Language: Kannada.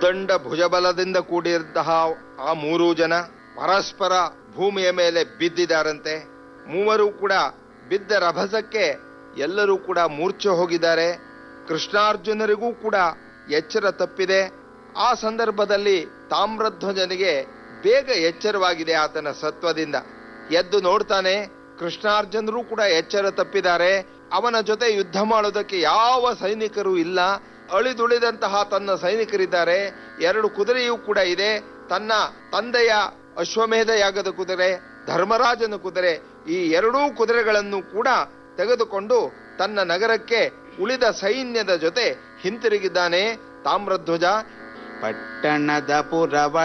ಉದ್ದಂಡ ಭುಜಬಲದಿಂದ ಕೂಡಿದಂತಹ ಆ ಮೂರೂ ಜನ ಪರಸ್ಪರ ಭೂಮಿಯ ಮೇಲೆ ಬಿದ್ದಿದ್ದಾರಂತೆ ಮೂವರು ಕೂಡ ಬಿದ್ದ ರಭಸಕ್ಕೆ ಎಲ್ಲರೂ ಕೂಡ ಮೂರ್ಛೆ ಹೋಗಿದ್ದಾರೆ ಕೃಷ್ಣಾರ್ಜುನರಿಗೂ ಕೂಡ ಎಚ್ಚರ ತಪ್ಪಿದೆ ಆ ಸಂದರ್ಭದಲ್ಲಿ ತಾಮ್ರಧ್ವಜನಿಗೆ ಬೇಗ ಎಚ್ಚರವಾಗಿದೆ ಆತನ ಸತ್ವದಿಂದ ಎದ್ದು ನೋಡ್ತಾನೆ ಕೃಷ್ಣಾರ್ಜುನರು ಕೂಡ ಎಚ್ಚರ ತಪ್ಪಿದ್ದಾರೆ ಅವನ ಜೊತೆ ಯುದ್ಧ ಮಾಡೋದಕ್ಕೆ ಯಾವ ಸೈನಿಕರು ಇಲ್ಲ ಅಳಿದುಳಿದಂತಹ ತನ್ನ ಸೈನಿಕರಿದ್ದಾರೆ ಎರಡು ಕುದುರೆಯೂ ಕೂಡ ಇದೆ ತನ್ನ ತಂದೆಯ ಅಶ್ವಮೇಧ ಯಾಗದ ಕುದುರೆ ಧರ್ಮರಾಜನ ಕುದುರೆ ಈ ಎರಡೂ ಕುದುರೆಗಳನ್ನು ಕೂಡ ತೆಗೆದುಕೊಂಡು ತನ್ನ ನಗರಕ್ಕೆ ಉಳಿದ ಸೈನ್ಯದ ಜೊತೆ ಹಿಂತಿರುಗಿದ್ದಾನೆ ತಾಮ್ರಧ್ವಜ ಪಟ್ಟಣದ ಪುರವ